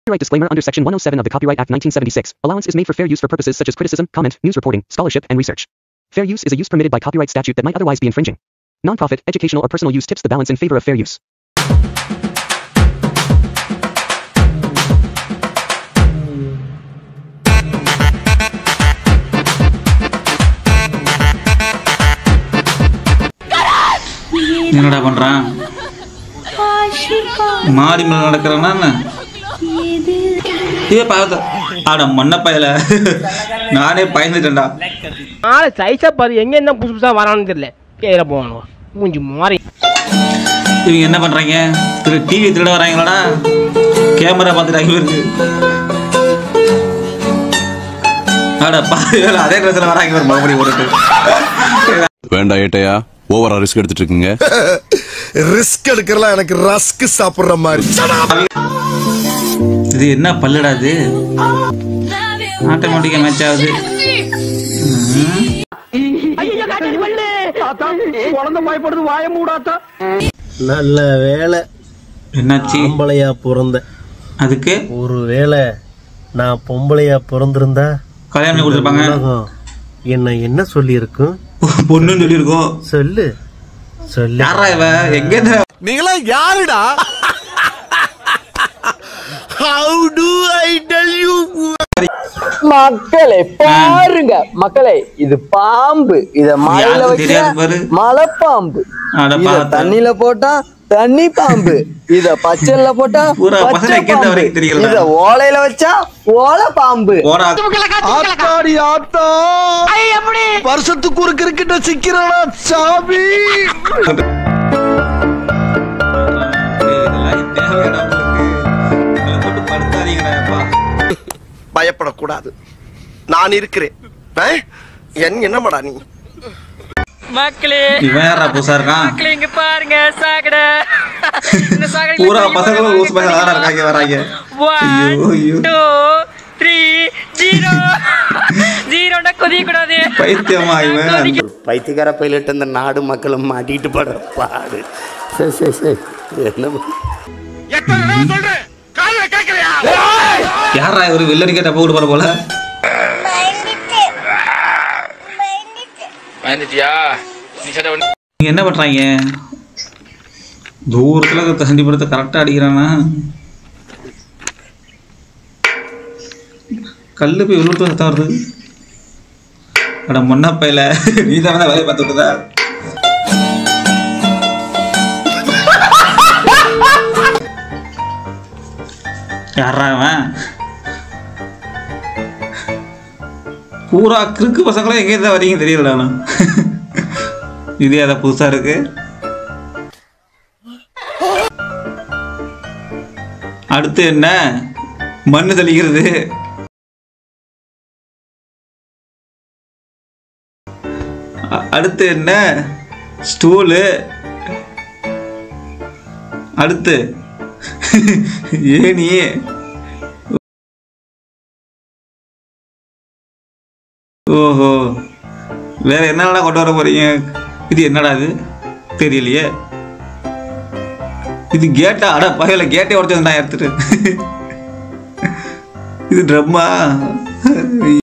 Copyright disclaimer under Section 107 of the Copyright Act 1976. Allowance is made for fair use for purposes such as criticism, comment, news reporting, scholarship, and research. Fair use is a use permitted by copyright statute that might otherwise be infringing. Nonprofit, educational, or personal use tips the balance in favor of fair use. என்னடா பண்றான் மாடி மேல நடக்கிறானா என்ன ஏ பார்த்த ஆட மண்ண பயல நானே பயந்துட்டேன்டா ஆளை சைஸா பாரு எங்க என்ன புதுசு புதுசா வரான்னு தெரியல பேர போகணும் மூஞ்சி மாறி இவங்க என்ன பண்றாங்க திரு டிவி திருட வராங்களாடா கேமரா பார்த்துட்டு இருக்கு ஆட பாரு அதே ட்ரெஸ்ல வராங்க பாரு மறுபடியும் போட்டுட்டு வேண்டாம் ஏட்டையா ஓவரா ரிஸ்க் எடுத்துட்டு இருக்கீங்க ரிஸ்க் எடுக்கிறலாம் எனக்கு ரஸ்க் சாப்பிடுற மாதிரி இது என்ன பல்லுடா இது ஆட்டோமேட்டிக்கா மேட்ச் ஆகுது குழந்தை பயப்படுது வாய மூடாத்தா நல்ல வேலை என்னாச்சு பொம்பளையா பிறந்த அதுக்கு ஒரு வேளை நான் பொம்பளையா பிறந்திருந்தா கல்யாணம் பண்ணி கொடுத்துருப்பாங்க உலகம் என்ன என்ன சொல்லியிருக்கும் பொண்ணுன்னு சொல்லியிருக்கோம் சொல்லு சொல்லு யாரா இவ எங்க இருந்து நீங்களா யாருடா how do I tell you மக்களே பாருங்க மக்களே இது பாம்பு இத மழையில யாருக்கும் தெரியாது பாரு. வச்சா மலைப்பாம்பு அட இத பார்த்தேன். தண்ணியில போட்டா தண்ணி பாம்பு இத பச்சைல போட்டா பூரா பச்சை பசங்க எங்க இருந்து பாம்பு. வரைக்கும் தெரியல. இத ஓலையில வச்சா ஓலை பாம்பு போடா ஆத்தாடி ஆத்தா வருஷத்துக்கு ஒரு கிரிக்கெட்ட சிக்கிறானா சாமி இதெல்லாம் தேவையாடா உங்களுக்கு இதெல்லாம் போட்டு படுத்தாதீங்கடா அப்பா பயப்படக்கூடாது நான் இருக்கிறேன் ஆ? என் என்னமாடா நீ மக்களே இவன் யாரா புதுசா இருக்கான் இங்க பாருங்க சாக்கடை இந்த சாக்கடை பூரா பசங்களும் லூஸ் பசங்க யாரா இருக்காங்க வராங்க ஐயோ ஐயோ த்ரீ ஜீரோ ஜீரோண்டா கொதிக்க கூடாது பைத்தியமா இவன் பைத்தியக்கார பைலட் இந்த நாடு மக்களும் மாட்டிட்டு படுற பாடு சரி சரி சரி என்ன பண்றது? யாரா இவரு வில்லடிக்க டப்ப விட்டு போற போல நீங்க என்ன பண்றாங்க தூரத்துல தண்டி படுத்த கரெக்டா அடிக்கிறானா கல்லு போய் உள்ளூர் சத்தம் வருது அட மொன்னா பையில நீ தான் வேலையை பார்த்து விட்டுதா யாரா அவன் பூரா கிறுக்கு பசங்களும் எங்கே இருந்தா வரீங்க தெரியல ஆனா இது அதை புதுசா இருக்கு அடுத்து என்ன மண்ணு தெளிக்கிறது அ- அடுத்து என்ன ஸ்டூலு அடுத்து ஏனி ஓஹோ வேற என்னடா கொண்டு வர போறீங்க இது என்னடா இது தெரியலையே இது கேட்டா அட பகையில கேட்டே உடச்சது நான் எடுத்துட்டு இது ட்ரம்மா